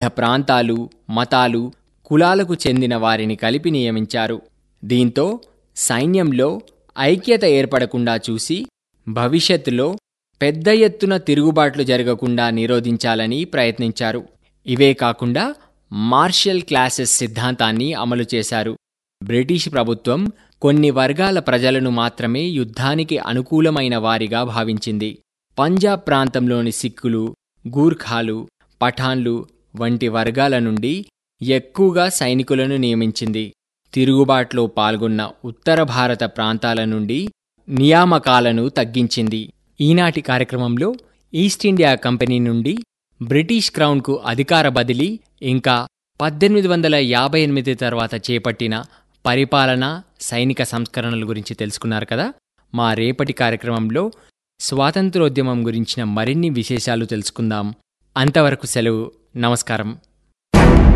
ప్రాంతాలు మతాలు కులాలకు చెందిన వారిని కలిపి నియమించారు దీంతో సైన్యంలో ఐక్యత ఏర్పడకుండా చూసి భవిష్యత్తులో పెద్ద ఎత్తున తిరుగుబాట్లు జరగకుండా నిరోధించాలని ప్రయత్నించారు ఇవే కాకుండా మార్షల్ క్లాసెస్ సిద్ధాంతాన్ని అమలు చేశారు బ్రిటిష్ ప్రభుత్వం కొన్ని వర్గాల ప్రజలను మాత్రమే యుద్ధానికి అనుకూలమైన వారిగా భావించింది పంజాబ్ ప్రాంతంలోని సిక్కులు గూర్ఖాలు పఠాన్లు వంటి వర్గాల నుండి ఎక్కువగా సైనికులను నియమించింది తిరుగుబాట్లో పాల్గొన్న ఉత్తర భారత ప్రాంతాల నుండి నియామకాలను తగ్గించింది ఈనాటి కార్యక్రమంలో ఈస్ట్ ఇండియా కంపెనీ నుండి బ్రిటిష్ క్రౌన్కు అధికార బదిలీ ఇంకా పద్దెనిమిది వందల యాభై ఎనిమిది తర్వాత చేపట్టిన పరిపాలన సైనిక సంస్కరణల గురించి తెలుసుకున్నారు కదా మా రేపటి కార్యక్రమంలో స్వాతంత్రోద్యమం గురించిన మరిన్ని విశేషాలు తెలుసుకుందాం అంతవరకు సెలవు నమస్కారం